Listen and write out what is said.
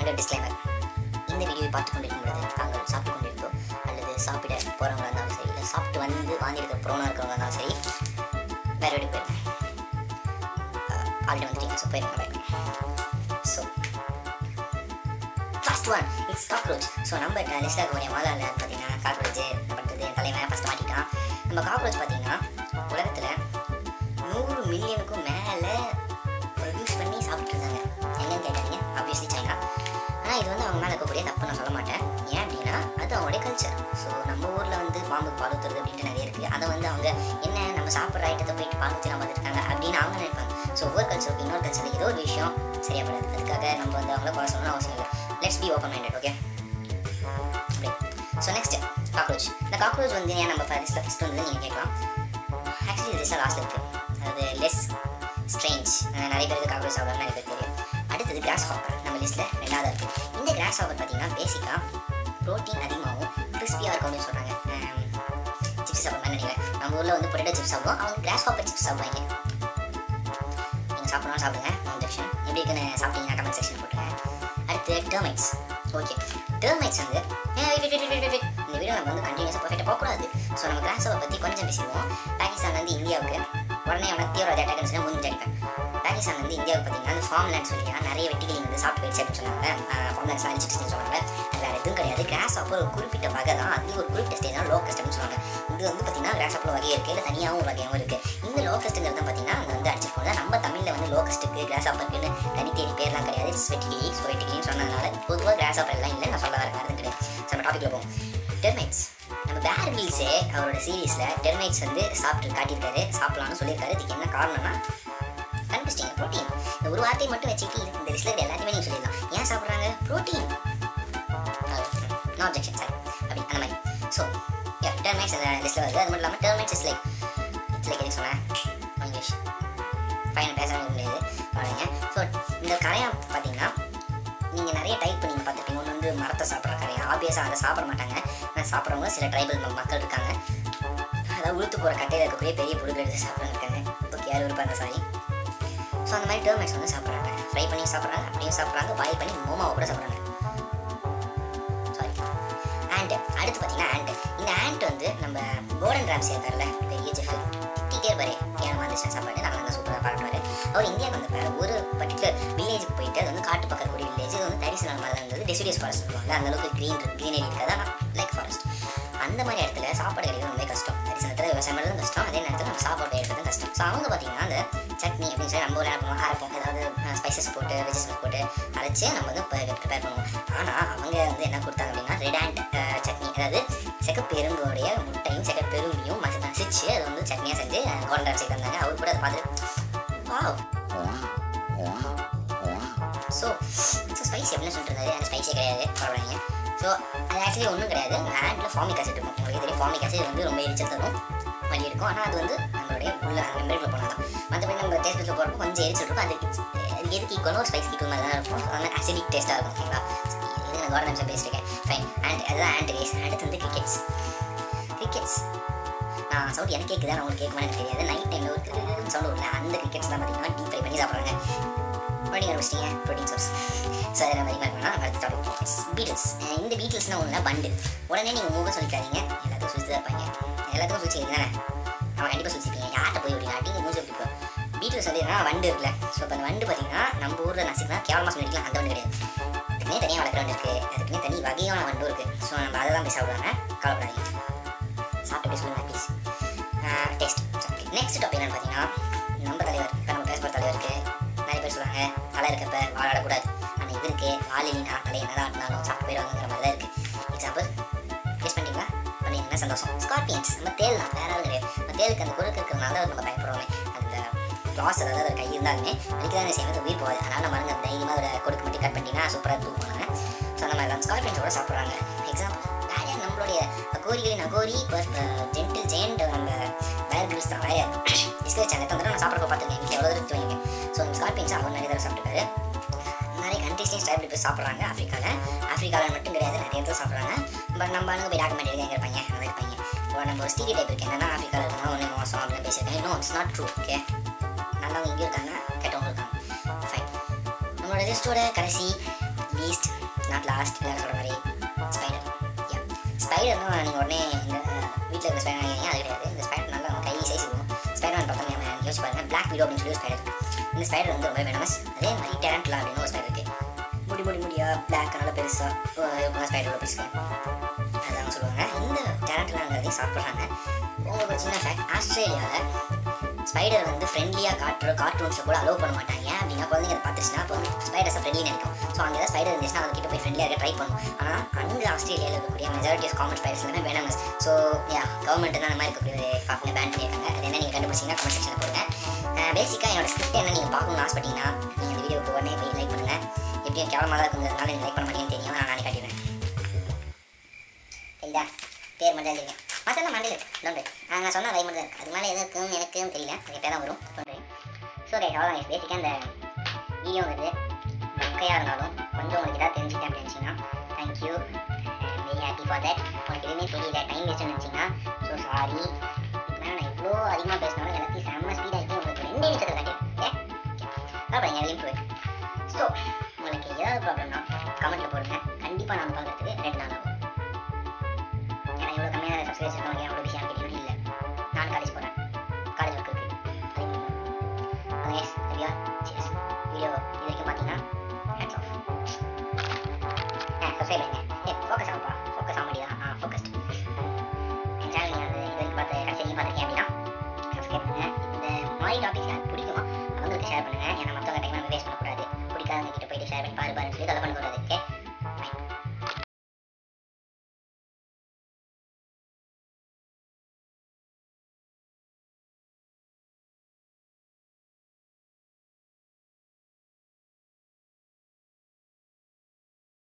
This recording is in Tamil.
ஒரு டிஸ்க்ளைமர் இந்த வீடியோவை பார்த்து கொண்டிருக்கும் பொழுது தாங்கள் சாப்பிட்டு கொண்டிருந்தோ அல்லது சாப்பிட போகிறவங்களா இருந்தாலும் சரி இல்லை சாப்பிட்டு வந்து வாந்தி எடுக்க ப்ரோனாக இருக்கிறவங்க இருந்தாலும் சரி வேறு வீடு போயிருங்க ஆல்ரெடி வந்துட்டீங்க ஸோ போயிருங்க so first one it's cockroach so நம்ம லிஸ்ட்டில் இருக்கக்கூடிய முதல்ல பார்த்தீங்கன்னா காக்ரோச் பண்ணுறது என் தலைவன் ஃபஸ்ட் மாட்டிட்டான் நம்ம காக்ரோச் பார்த்தீங்கன்னா உலகத்தில் நூறு மில்லியனுக்கும் மேலே யூஸ் பண்ணி சாப்பிட்ருந்தாங்க எங்கன்னு கேட்டாதீங்க ஆப்வியஸ்லி சைனா ஆனால் இது வந்து அவங்க மேலே இருக்கக்கூடிய தப்பு நான் சொல்ல மாட்டேன் ஏன் அப்படின்னா அது அவங்களுடைய கல்ச்சர் ஸோ நம்ம ஊரில் வந்து பாம்பு பால் ஊற்றுறது அப்படின்ட்டு நிறைய இருக்குது அதை வந்து அவங்க என்ன நம்ம சாப்பிட்ற ஐட்டத்தை போயிட்டு பால் ஊற்றி பார்த்துருக்காங்க அப்படின்னு அவங்க நினைப்பாங்க ஸோ ஒவ்வொரு கல்ச்சருக்கு இன்னொரு கல்ச்சரில் ஏதோ ஒரு விஷயம் சரியாப்படாது அதுக்காக நம்ம வந்து அவங்கள குறை சொல்லணும்னு அவசியம் இல்லை let's be open minded okay so next cockroach இந்த காக்ரோச் வந்து ஏன் நம்ம லிஸ்ட்டில் ஃபஸ்ட் வந்து நீங்கள் கேட்கலாம் ஆக்சுவலி இது லிஸ்ட்டில் லாஸ்ட் இருக்குது அது லெஸ் ஸ்ட்ரேஞ்ச் நிறைய பேருக்கு காக்ரோச் சாப்பிட்றது நிறைய பேர் தெரியும் அடுத்தது கிராஸ் ஹாப்பர் நம்ம லிஸ்ட்டில் ரெண்டாவது இருக்குது இந்த கிராஸ் ஹாப்பர் பார்த்தீங்கன்னா பேசிக்காக ப்ரோட்டீன் அதிகமாகவும் கிறிஸ்பியாக இருக்கும் அப்படின்னு சொல்கிறாங்க சிப்ஸ் சாப்பிட்றேன் நினைக்கிறேன் நம்ம ஊரில் வந்து பொட்டேட்டோ சிப்ஸ் சாப்பிடுவோம் அவங்க கிராஸ் ஹாப்பர் சிப்ஸ் சாப்பிடுவாங்க நீங்கள் சாப்பிடணும் சாப்பிடுங்க இன்ஜெக்ஷன் எப்படி இருக்குன்னு சாப்பிட்டீங்கன்னா கமெண்ட் செக்ஷன் போட்டுருங்க அடுத்து டெர்மைட்ஸ் ஓகே டெர்மைட்ஸ் வந்து ஏன் wait, wait, wait, wait, wait, wait. இந்த வீடியோ நம்ம வந்து கண்டினியூஸாக பர்ஃபெக்டாக போகக்கூடாது ஸோ நம்ம கிராஸோவை பற்றி கொஞ்சம் பேசிடுவோம் பாகிஸ்தான்லேருந்து இந்தியாவுக்கு உடனே அவனை தீவிரவாத அட்டாக்னு சொல்லி முடிஞ்சு அடிப்பேன் பாகிஸ்தான்லேருந்து இந்தியாவுக்கு பார்த்தீங்கன்னா அந்த ஃபார்ம் லேண்ட் சொல்லிங்கன்னா நிறைய வெட்டிகள் வந்து சாப்பிட்டு போயிடுச்சு அப்படின்னு சொன்னாங்க ஃபார்ம் லேண்ட்ஸ் அழிச்சிட்டு சொன்னாங்க அது வேறு எதுவும் கிடையாது கிராஸ் ஆப்பர் ஒரு குறிப்பிட்ட வகை தான் அதுலேயும் ஒரு குறிப்பிட்ட ஸ்டேஜ் தான் லோக்கஸ்ட் அப்படின்னு சொல்லுவாங்க இது வந்து பார்த்தீங்கன்னா கிராஸ் ஆப்பில் வகை இருக்குது இல்லை தனியாகவும் ஒரு வகையாகவும் இருக்குது இந்த லோக்கஸ்ட்டுங்கிறது தான் பார்த்தீங்கன்னா அங்கே வந்து அடிச்சிட்டு போங்க நம்ம தமிழில் வந்து லோக்கஸ்ட்டுக்கு கிராஸ் ஆப்பருக்குன்னு தனி தேடி பேர்லாம் கிடையாது ஸ்வெட்டிகிளி ஸ்வெட்டிகிளின்னு சொன்னதுனால பொதுவாக கிராஸ் ஆப்பர் எல்லாம் இல்லை நான் சொல்ல வர வேறு கிடையாது ஸோ நம்ம டாப்பிக்கில் போவோம் டெர்மைட்ஸ் நம்ம பேர் கில்ஸே அவரோட சீரீஸில் டெர்மைட்ஸ் வந்து சாப்பிட்டு காட்டியிருக்காரு சாப்பிடலாம்னு சொல்லியிருக்காரு இதுக்கு என்ன காரணம்னா கண்டுபிடிச்சிங்க ப்ரோட்டீன் இந்த ஒரு வார்த்தையை மட்டும் வச்சுக்கிட்டு இந்த லிஸ்ட்டில் இருக்கிற எல்லாத்தையுமே நீங்கள் சொல்லிடலாம் ஏன் சாப்பிட்றாங்க ப்ரோட்டீன் நோ அப்ஜெக்ஷன் சார் அப்படி அந்த மாதிரி ஸோ டெர்மைட்ஸ் அந்த லிஸ்ட்டில் வருது அது மட்டும் இல்லாமல் termites is like it's like எதுவும் சொன்னேன் இங்கிலீஷ் ஃபைன் பேச முடியாது பாருங்க ஸோ இந்த கரையான் பார்த்தீங்கன்னா நீங்கள் நிறைய டைப் பண்ணி பார்த்துருப்பீங்க ஒன்று வந்து மரத்தை சாப்பிட்ற கரையான் ஆப்வியஸாக அதை சாப்பிட மாட்டாங்க ஆனால் சாப்பிட்றவங்க சில ட்ரைபல் மக்கள் இருக்காங்க அதாவது உளுத்து போகிற கட்டையில் இருக்கக்கூடிய பெரிய புழுக்கள் எடுத்து சாப்பிட்றவங்க இருக்காங்க ஓகே யார் இருப்பாங்க சாரி ஸோ அந்த மாதிரி டேர்மைட்ஸ் வந்து சாப்பிட்றாங்க ஃப்ரை பண்ணி சாப்பிட்றாங்க அப்படியே சாப்பிட்றாங்க பாயில் பண்ணி மோமாவை கூட சாப்பிட்றாங்க சாரி ஆண்ட் அடுத்து பார்த்தீங்கன்னா ஆண்ட் இந்த ஆண்ட் வந்து நம்ம கோல்டன் ராம்ஸ் இருக்கார்ல பெரிய செஃப் திட்டிகிட்டே இருப்பாரு ஏன் வந்துச்சு சாப்பாடு நாங்கள் தான் சூப்பராக பாடுவார் அவர் இந்தியாவுக்கு வந்தப்ப ஒரு பர்டிகுலர் வில்லேஜுக்கு போயிட்டு அது வந்து காட்டு பக்கம் கூடிய வில்லேஜ் இது வந்து தரிசனம் மாதிரி இருந்தது டெசிடியஸ் ஃபாரஸ்ட் சொல்லுவாங்க அந்த அளவுக்கு க்ரீன் க்ரீனரி இருக்காது ஆனால் லைக் ஃபாரஸ்ட் அந்த மாதிரி இடத்துல சாப்பாடு கிடைக்கிறது ரொம்ப கஷ்டம் தரிசனத்தில் விவசாயம் பண்ணுறது கஷ்டம் அதே நேரத்தில் நம்ம சாப்பாடு எடுக்கிறது கஷ்டம் ஸோ அவங்க பார்த்தீங்கன்னா அந்த சட்னி அப்படின்னு சொல்லி நம்ம ஒரு அரைப்போம் அரைப்போம் ஏதாவது ஸ்பைசஸ் போட்டு வெஜிடபிள்ஸ் போட்டு அரைச்சி நம்ம வந்து ப்ரிப்பேர் பண்ணுவோம் ஆனால் அவங்க வந்து என்ன கொடுத்தாங்க அப்படின்னா ரெட் ஆண்ட் சட்னி அதாவது செக்கப்பெரும்போடைய முட்டையும் செக்கப்பெரும்பியும் மசி மசிச்சு அதை வந்து சட்னியாக செஞ்சு கோல்டன் செய்து தந்தாங்க அவர் கூட அதை பார்த்துட்டு வாவ் ஸோ ஸோ ஸ்பைசி அப்படின்னு சொல்லிட்டு இருந்தாரு அந்த ஸ்பைஸே கிடையாது பரவாயில்லைங்க ஸோ அது ஆக்சுவலி ஒன்றும் கிடையாது ஹேண்டில் ஃபார்மிக் ஆசிட் இருக்கும் உங்களுக்கு தெரியும் ஃபார்மிக் ஆசிட் வந்து ரொம்ப எரிச்சல் தரும் வலி இருக்கும் ஆனால் அது வந்து நம்மளுடைய உள்ள அந்த மெருகில் போனால் தான் மற்றபடி நம்ம டேஸ்ட் பில்ஸில் போகிறப்போ கொஞ்சம் எரிச்சல் இருக்கும் அது அது எதுக்கு ஈக்குவலோ ஸ்பைஸ் ஈக்குவல் மாதிரி தான் இருக்கும் அது வந்து அசிடிக் டேஸ்ட்டாக இருக்கும் ஓகேங்களா இது நான் கவர்மெண்ட் நிமிஷம் பேசியிருக்கேன் ஃபைன் அண்ட் அதுதான் ஆண்ட் ரேஸ் அடுத்து வந்து கிரிக்கெட்ஸ் கிரிக்கெட்ஸ் நான் சவுண்ட் எனக்கு கேட்குதா நான் உங்களுக்கு கேட்குமா எனக்கு தெரியாது நைட் டைமில் ஒரு சவுண்ட் விடல அந்த கிரிக்கெட்ஸ்லாம் பார்த்தீங்கன்னா டீப் ஃப்ரை பண்ணி சாப்பிட்றாங்க ப்ரோட்டீன் ஆரம்பிச்சிட்டிங்க ப்ரோட்டீன் சோர்ஸ் ஸோ அதில் மாதிரி மாதிரி வேணால் அடுத்த டாபிக் பீட்டில்ஸ் இந்த பீட்டில்ஸ்னால் ஒன்று பண்டு உடனே நீங்கள் மூவ் சொல்லிக்காதீங்க எல்லாத்துக்கும் சுற்றி தான் இருப்பாங்க எல்லாத்துக்கும் சுற்றி தானே அவன் கண்டிப்பாக சுற்றிப்பீங்க யார்கிட்ட போய் விடுங்க அடிங்க மூஞ்சி எப்படி பீட்டில்ஸ் வந்து என்னன்னா வண்டு இருக்குல்ல ஸோ இப்போ அந்த வண்டு பார்த்தீங்கன்னா நம்ம ஊரில் நசிக்கலாம் கேவலமாக சொல்லிக்கலாம் அந்த வண்டு கிடையாது அதுக்குமே தனியாக வளர்க்குற வண்டு இருக்குது அதுக்குமே தனி வகையான வண்டும் இருக்குது ஸோ நம்ம அதை தான் போய் சாப்பிடுவாங்க கவலைப்படாதீங்க சாப்பிட்டு போய் சொல்லுங்கள் ப்ளீஸ் டேஸ்ட் நெக்ஸ்ட் டாபிக் என்னன்னு பார்த்தீங்கன்னா நம்ம தலைவர் இப்போ நம்ம பேச போகிற தலைவருக்கு நிறைய பேர் சொல்லுவாங்க தலை இருக்கப்ப வாழாடக்கூடாது ஆனால் இவருக்கு வால் இல்லைனா தலை என்னதான் ஆட்டினாலும் சாப்பிட்டு போயிடுவாங்கிற மாதிரி தான் இருக்குது எக்ஸாம்பிள் டேஸ்ட் பண்ணிங்களா பண்ணீங்கன்னா சந்தோஷம் ஸ்கார்பியன்ஸ் நம்ம தேல் தான் வேற கிடையாது நம்ம தேலுக்கு அந்த குறுக்கு இருக்கிறதுனால தான் நம்ம பயப்படுறோமே அந்த லாஸ் அதாவது ஒரு கை இருந்தாலுமே வலிக்கதான் செய்யறது உயிர் போகாது அதனால் நம்ம வந்து தைரியமாக ஒரு கொடுக்க மட்டும் கட் பண்ணிட்டீங்கன்னா சூப்பராக தூக்குவாங்க ஸோ அந்த மாதிரி தான் ஸ்கார்பியன்ஸ் கூட சாப்பிட்றாங்க எக்ஸாம்பிள் வேற யார் நம்மளுடைய அகோரிகளின் அகோரி ஜென்டில் ஜெயண்ட் நம்ம வேர் கிரில்ஸ் தான் வேற டிஸ்கவரி சேனல் வந்து நான் சாப்பிட்றப்ப பார்த்துருக்கேன் வீட்டில் எவ்வளோ தூரம் வைங்க ஸோ இந்த ஸ்கார்பியன்ஸ் அவர் நிறைய தடவை சாப்பிட்டுருக்காரு நிறைய கண்ட்ரீஸ்லையும் ஸ்டைப் போய் சாப்பிட்றாங்க ஆஃப்ரிக்காவில் ஆஃப்ரிக்காவில் மட்டும் கிடையாது நிறைய இடத்துல சாப்பிட்றாங்க பட் நம்ம ஆளுங்க போய் டாக்குமெண்ட் எடுக்க எங்கே இருப்பாங்க அந்த மாதிரி இருப்பாங்க இப்போ நம்ம ஒரு ஸ்டீரியோ டைப் இருக்கு என்னன்னா ஆஃப்ரிக்காவில் இருக்கணும் ஒன்று மோசம் அப்படின்னு பேசியிருக்கேன் no it's not true okay நல்லவங்க இங்கே இருக்காங்க கெட்டவங்க இருக்காங்க ஃபைன் நம்மளோட லிஸ்ட்டோட கடைசி லீஸ்ட் நாட் லாஸ்ட் எல்லாரும் சொல்கிற மாதிரி ஸ்பைடர் யா ஸ்பைடர்னா நீங்கள் உடனே இந்த வீட்டில் இருக்கிற ஸ்பைடர் நினைக்கிறீங்க அது கிடையாது இந்த ஸ்பைடர் நல்லா நம்ம கை சைஸ் இருக்கும் ஸ்பைடர் பார்த்தோம் நம்ம யோசிச்சு பாருங்க பிளாக் வீடோ அப்படின்னு சொல்லி ஒரு ஸ்பைடர் இந்த ஸ்பைடர் வந்து ரொம்ப வெனமஸ் அதே மாதிரி டேரண்ட்லாம் அப்படின்னு ஒரு ஸ்பைடர் இருக்குது முடி முடி முடியா பிளாக் நல்லா பெருசாக ஸ்பைடரோட பெருசு அதான் சொல்லுவாங்க இந்த டேரண்ட்லாங்கிறதையும் சாப்பிட்றாங்க உங்களுக்கு ஒரு சின்ன ஃபேக்ட் ஆஸ்திரேலியாவில் ஸ்பைடர் வந்து ஃப்ரெண்ட்லியாக காட்டுற கார்ட்டூன்ஸை கூட அலோவ் பண்ண மாட்டாங்க ஏன் அப்படின்னா குழந்தைங்க அதை பார்த்துச்சுன்னா அப்போ ஸ்பைடர்ஸை ஃப்ரெண்ட்லி நினைக்கும் ஸோ அங்கே ஏதாவது ஸ்பைடர் இருந்துச்சுன்னா அவங்க கிட்ட போய் ஃப்ரெண்ட்லியாக இருக்க ட்ரை பண்ணும் ஆனால் அங்கே ஆஸ்திரேலியாவில் இருக்கக்கூடிய மெஜாரிட்டி ஆஃப் காமன் ஸ்பைடர்ஸ் எல்லாமே வேனமஸ் ஸோ யா கவர்மெண்ட் தான் அந்த மாதிரி இருக்கக்கூடிய காஃபில் பேன் பண்ணியிருக்காங்க அது என்ன நீங்கள் கண்டுபிடிச்சிங்கன்னா கமெண்ட் செக்ஷனில் போடுங்க பேசிக்காக என்னோட ஸ்கிரிப்ட் என்ன நீங்கள் பார்க்கணும்னு ஆசைப்பட்டீங்கன்னா நீங்கள் இந்த வீடியோக்கு உடனே போய் லைக் பண்ணுங்கள் எப்படியும் கேவலமாக தான் இருக்குங்கிறதுனால நீங்கள் லைக் பண்ண மாட்டேங்கன்னு தெரியும் நான் நானே காட்டிடுவேன் தெரியுதா பேர் மட்டும் எழுதிருக்கேன் மற்றெல்லாம் மண்டையில் இருக்கு டோன்ட் நான் சொன்ன வை மட்டும் இருக்கு அது மேலே எது இருக்குன்னு எனக்கும் தெரியல அது தான் வரும் டோன்ட் ஸோ ரைட் அவ்வளோ பேசிக்காக அந்த வீடியோங்கிறது மொக்கையாக இருந்தாலும் கொஞ்சம் உங்களுக்கு ஏதாவது தெரிஞ்சுட்டேன் அப்படின்னு நினச்சிங்கன்னா thank you very happy for that உங்களுக்கு எதுவுமே தெரியல டைம் வேஸ்ட் நினச்சிங்கன்னா ஸோ சாரி இதுக்கு மேலே நான் இவ்வளோ அதிகமாக பேசினாலும் எல்லாத்தையும் செம்ம ஸ்பீடாக இருக்கு உங்களுக்கு ரெண்டே நிமிஷத்தில் காட்டிடுவேன் ஓகே ஓகே பாருங்க இம்ப்ரூவ் ஸோ